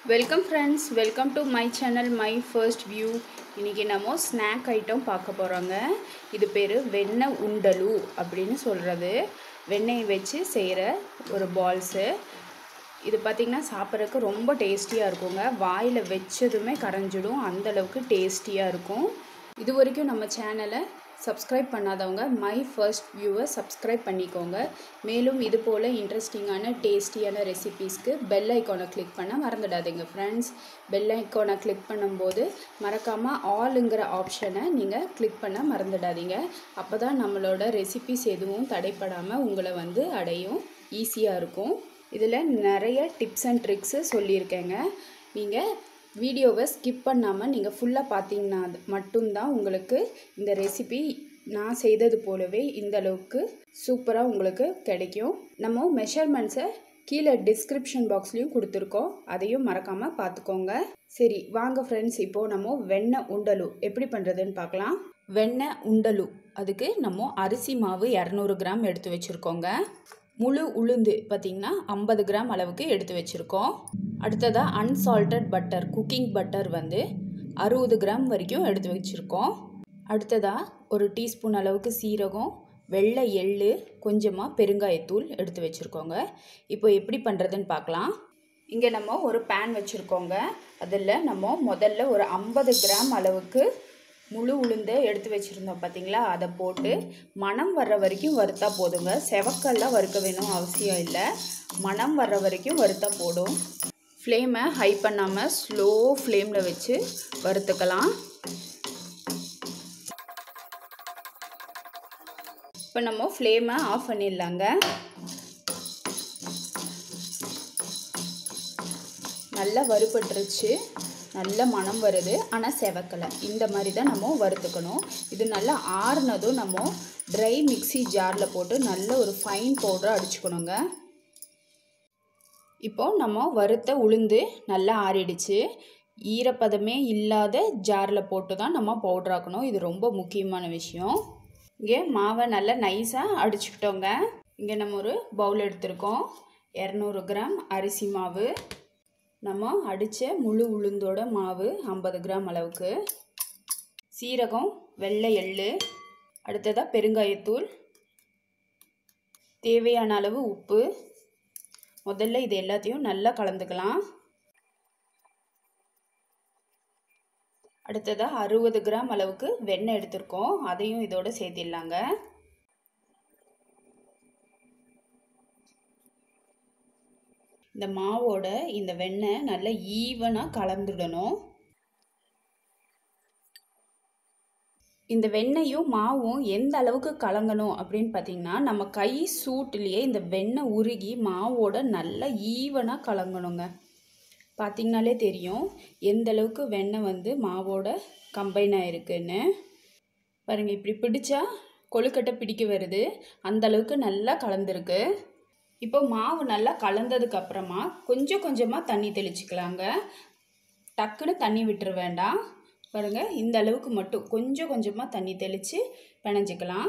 welcome friends welcome to my channel my first view இன்றைக்கி நம்ம snack item பார்க்க போகிறோங்க இது பேர் வெண்ணெய் உண்டலு அப்படின்னு சொல்கிறது வெண்ணெய் வச்சு செய்கிற ஒரு பால்ஸு இது பார்த்திங்கன்னா சாப்பிட்றதுக்கு ரொம்ப டேஸ்டியாக இருக்குங்க வாயில் வச்சதுமே கரைஞ்சிடும் அந்தளவுக்கு டேஸ்டியாக இருக்கும் இது வரைக்கும் நம்ம சேனலை சப்ஸ்கிரைப் பண்ணாதவங்க மை ஃபர்ஸ்ட் வியூவை சப்ஸ்கிரைப் பண்ணிக்கோங்க மேலும் இது போல் இன்ட்ரெஸ்டிங்கான டேஸ்டியான ரெசிபீஸ்க்கு பெல் ஐக்கானை கிளிக் பண்ண மறந்துடாதீங்க ஃப்ரெண்ட்ஸ் பெல் ஐக்கானை கிளிக் பண்ணும்போது மறக்காமல் ஆளுங்கிற ஆப்ஷனை நீங்கள் கிளிக் பண்ண மறந்துடாதீங்க அப்போ தான் நம்மளோட ரெசிபீஸ் எதுவும் தடைப்படாமல் உங்களை வந்து அடையும் ஈஸியாக இருக்கும் இதில் நிறைய டிப்ஸ் அண்ட் ட்ரிக்ஸு சொல்லியிருக்கேங்க நீங்கள் வீடியோவை ஸ்கிப் பண்ணாமல் நீங்கள் ஃபுல்லாக பார்த்தீங்கன்னா மட்டும்தான் உங்களுக்கு இந்த ரெசிபி நான் செய்தது போலவே இந்த அளவுக்கு சூப்பராக உங்களுக்கு கிடைக்கும் நம்ம மெஷர்மெண்ட்ஸை கீழே டிஸ்கிரிப்ஷன் பாக்ஸ்லேயும் கொடுத்துருக்கோம் அதையும் மறக்காமல் பார்த்துக்கோங்க சரி வாங்க ஃப்ரெண்ட்ஸ் இப்போது நம்ம வெண்ணெய் உண்டலு எப்படி பண்ணுறதுன்னு பார்க்கலாம் வெண்ணெய் உண்டலு அதுக்கு நம்ம அரிசி மாவு இரநூறு கிராம் எடுத்து வச்சுருக்கோங்க முழு உளுந்து பார்த்திங்கன்னா ஐம்பது கிராம் அளவுக்கு எடுத்து வச்சுருக்கோம் அடுத்ததாக அன்சால்டட் பட்டர் குக்கிங் பட்டர் வந்து அறுபது கிராம் வரைக்கும் எடுத்து வச்சுருக்கோம் அடுத்ததாக ஒரு டீஸ்பூன் அளவுக்கு சீரகம் வெள்ளை எள்ளு கொஞ்சமாக பெருங்காயத்தூள் எடுத்து வச்சுருக்கோங்க இப்போ எப்படி பண்ணுறதுன்னு பார்க்கலாம் இங்கே நம்ம ஒரு பேன் வச்சுருக்கோங்க அதில் நம்ம முதல்ல ஒரு ஐம்பது கிராம் அளவுக்கு முழு உளுந்தை எடுத்து வச்சுருந்தோம் பார்த்தீங்களா அதை போட்டு மணம் வர்ற வரைக்கும் வறுத்தா போதுங்க செவக்கெல்லாம் வறுக்க வேணும் அவசியம் இல்லை மணம் வர்ற வரைக்கும் வறுத்தா போடும் ஃப்ளேமை ஹை பண்ணாமல் ஸ்லோ ஃப்ளேமில் வச்சு வறுத்துக்கலாம் இப்போ நம்ம ஃப்ளேமை ஆஃப் பண்ணிடலாங்க நல்லா வறுபட்டுருச்சு நல்ல மனம் வருது ஆனால் செவக்கலை இந்த மாதிரி தான் நம்ம வறுத்துக்கணும் இது நல்லா ஆறுனதும் நம்ம ட்ரை மிக்சி ஜாரில் போட்டு நல்ல ஒரு ஃபைன் பவுடராக அடிச்சுக்கணுங்க இப்போது நம்ம வறுத்த உளுந்து நல்லா ஆறிடுச்சு ஈரப்பதமே இல்லாத ஜாரில் போட்டு தான் நம்ம பவுட்ராக்கணும் இது ரொம்ப முக்கியமான விஷயம் இங்கே மாவை நல்லா நைஸாக அடிச்சுக்கிட்டோங்க இங்கே நம்ம ஒரு பவுல் எடுத்திருக்கோம் இரநூறு கிராம் அரிசி மாவு நம்ம அடித்த முழு உளுந்தோட மாவு ஐம்பது கிராம் அளவுக்கு சீரகம் வெள்ளை எள்ளு அடுத்ததாக பெருங்காயத்தூள் தேவையான அளவு உப்பு முதல்ல இது எல்லாத்தையும் நல்லா கலந்துக்கலாம் அடுத்ததாக அறுபது கிராம் அளவுக்கு வெண்ணெய் எடுத்திருக்கோம் அதையும் இதோட சேர்த்திடலாங்க இந்த மாவோட இந்த வெண்ணெய் நல்லா ஈவனாக கலந்துடணும் இந்த வெண்ணெயும் மாவும் எந்த அளவுக்கு கலங்கணும் அப்படின்னு பார்த்தீங்கன்னா நம்ம கை சூட்டுலேயே இந்த வெண்ணெய் உருகி மாவோட நல்லா ஈவனாக கலங்கணுங்க பார்த்திங்கனாலே தெரியும் எந்த அளவுக்கு வெண்ணெய் வந்து மாவோட கம்பைன் ஆகிருக்குன்னு பாருங்கள் இப்படி பிடிச்சா கொழுக்கட்டை பிடிக்க வருது அந்த அளவுக்கு நல்லா கலந்துருக்கு இப்போ மாவு நல்லா கலந்ததுக்கு அப்புறமா கொஞ்சம் கொஞ்சமாக தண்ணி தெளிச்சுக்கலாங்க டக்குன்னு தண்ணி விட்டுற வேண்டாம் பாருங்கள் இந்த அளவுக்கு மட்டும் கொஞ்சம் கொஞ்சமாக தண்ணி தெளித்து பிணைஞ்சிக்கலாம்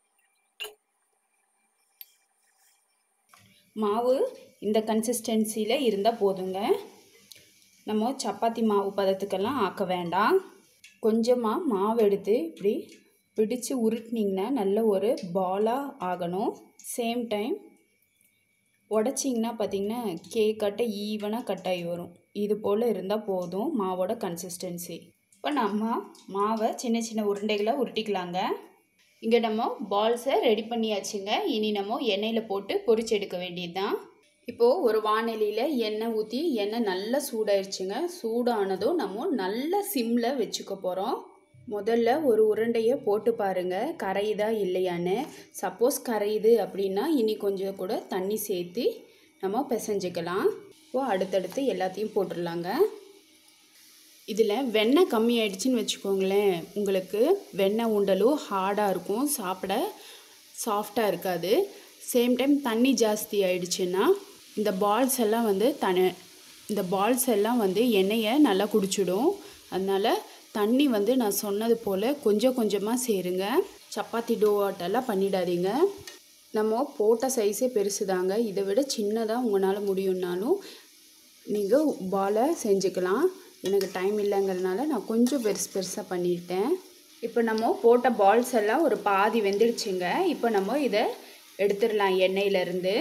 மாவு இந்த கன்சிஸ்டன்சியில் இருந்தால் போதுங்க நம்ம சப்பாத்தி மாவு பதத்துக்கெல்லாம் ஆக்க வேண்டாம் கொஞ்சமாக மாவு எடுத்து இப்படி பிடிச்சு உருட்டினீங்கன்னா நல்ல ஒரு பாலாக ஆகணும் சேம் டைம் உடச்சிங்கன்னா பார்த்திங்கன்னா கேக் கட்ட ஈவனாக கட்டாகி வரும் இது போல் இருந்தால் போதும் மாவோட கன்சிஸ்டன்சி இப்போ நம்ம மாவை சின்ன சின்ன உருண்டைகளை உருட்டிக்கலாங்க இங்கே நம்ம பால்ஸை ரெடி பண்ணியாச்சுங்க இனி நம்ம எண்ணெயில் போட்டு பொரிச்சு எடுக்க வேண்டியது தான் இப்போது ஒரு வானொலியில் எண்ணெய் ஊற்றி எண்ணெய் நல்லா சூடாயிருச்சுங்க சூடானதும் நம்ம நல்ல சிம்மில் வச்சுக்க போகிறோம் முதல்ல ஒரு உருண்டையை போட்டு பாருங்கள் கரையுதா இல்லையான்னு சப்போஸ் கரையுது அப்படின்னா இனி கொஞ்சம் கூட தண்ணி சேர்த்து நம்ம பிசைஞ்சிக்கலாம் இப்போது அடுத்தடுத்து எல்லாத்தையும் போட்டுடலாங்க இதில் வெண்ணெய் கம்மி ஆயிடுச்சுன்னு வச்சுக்கோங்களேன் உங்களுக்கு வெண்ணெய் உண்டலும் ஹார்டாக இருக்கும் சாப்பிட சாஃப்டாக இருக்காது சேம் டைம் தண்ணி ஜாஸ்தி ஆயிடுச்சுன்னா இந்த பால்ஸ் எல்லாம் வந்து தனி இந்த பால்ஸ் எல்லாம் வந்து எண்ணெயை நல்லா குடிச்சிடும் அதனால் தண்ணி வந்து நான் சொன்னது போல் கொஞ்சம் கொஞ்சமாக சேருங்க சப்பாத்தி டோவாட்டெல்லாம் பண்ணிடாதீங்க நம்ம போட்ட சைஸே பெருசு தாங்க இதை விட சின்னதாக உங்களால் முடியும்னாலும் நீங்கள் பாலை செஞ்சுக்கலாம் எனக்கு டைம் இல்லைங்கிறதுனால நான் கொஞ்சம் பெருசு பெருசாக பண்ணிட்டேன் இப்போ நம்ம போட்ட பால்ஸ் எல்லாம் ஒரு பாதி வெந்துடுச்சுங்க இப்போ நம்ம இதை எடுத்துடலாம் எண்ணெயிலேருந்து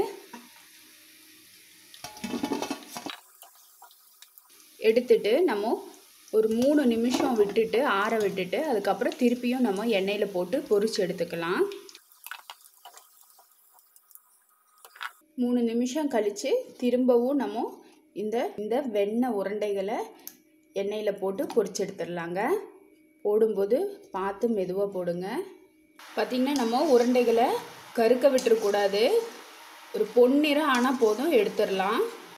எடுத்துட்டு நம்ம ஒரு மூணு நிமிஷம் விட்டுட்டு ஆற விட்டுட்டு அதுக்கப்புறம் திருப்பியும் நம்ம எண்ணெயில் போட்டு பொரிச்சு எடுத்துக்கலாம் மூணு நிமிஷம் கழித்து திரும்பவும் நம்ம இந்த இந்த வெண்ணெய் உருண்டைகளை எண்ணெயில் போட்டு பொரிச்சு எடுத்துடலாங்க போடும்போது பார்த்து மெதுவாக போடுங்க பார்த்திங்கன்னா நம்ம உருண்டைகளை கருக்க விட்டுறக்கூடாது ஒரு பொன்னிறம் ஆனால் போதும் எடுத்துடலாம்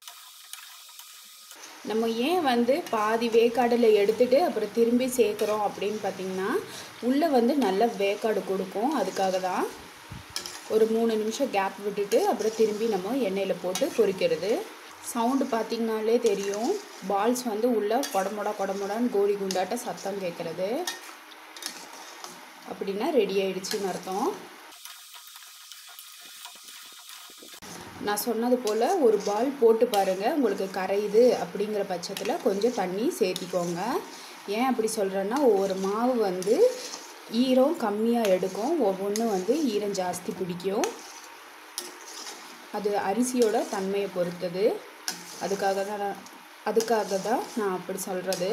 நம்ம ஏன் வந்து பாதி வேக்காடில் எடுத்துட்டு அப்புறம் திரும்பி சேர்க்குறோம் அப்படின்னு பார்த்திங்கன்னா உள்ளே வந்து நல்ல வேக்காடு கொடுக்கும் அதுக்காக தான் ஒரு மூணு நிமிஷம் கேப் விட்டுட்டு அப்புறம் திரும்பி நம்ம எண்ணெயில் போட்டு பொரிக்கிறது சவுண்டு பார்த்திங்கனாலே தெரியும் பால்ஸ் வந்து உள்ளே கொடமுடா கொடமுடான்னு கோழி குண்டாட்ட சத்தம் கேட்குறது அப்படின்னா ரெடி ஆயிடுச்சுன்னு அர்த்தம் நான் சொன்னது போல் ஒரு பால் போட்டு பாருங்கள் உங்களுக்கு கரையுது அப்படிங்கிற பட்சத்தில் கொஞ்சம் தண்ணி சேர்த்திக்கோங்க ஏன் அப்படி சொல்கிறேன்னா ஒவ்வொரு மாவு வந்து ஈரம் கம்மியாக எடுக்கும் ஒவ்வொன்றும் வந்து ஈரம் ஜாஸ்தி பிடிக்கும் அது அரிசியோட தன்மையை பொறுத்தது அதுக்காக தான் நான் அதுக்காக தான் நான் அப்படி சொல்கிறது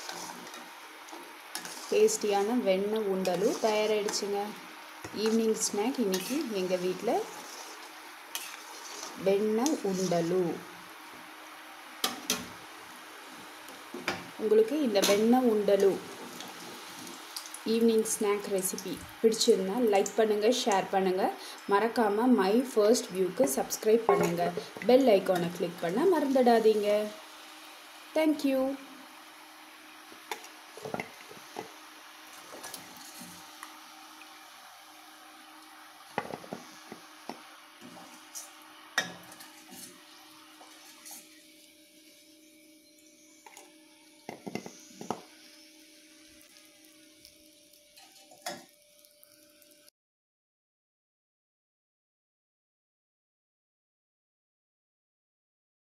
டேஸ்டியான வெண்ணெய் உண்டலும் தயாராகிடுச்சுங்க ஈவினிங் ஸ்நாக் இன்றைக்கி எங்கள் வீட்டில் வெண்ணெய் உண்டலு உங்களுக்கு இந்த வெண்ணெய் உண்டலு ஈவினிங் ஸ்நாக் ரெசிபி பிடிச்சிருந்தா லைக் பண்ணுங்கள் ஷேர் பண்ணுங்கள் மறக்காமல் மை ஃபர்ஸ்ட் வியூக்கு சப்ஸ்கிரைப் பண்ணுங்கள் பெல் ஐக்கானை கிளிக் பண்ண மறந்துடாதீங்க தேங்க்யூ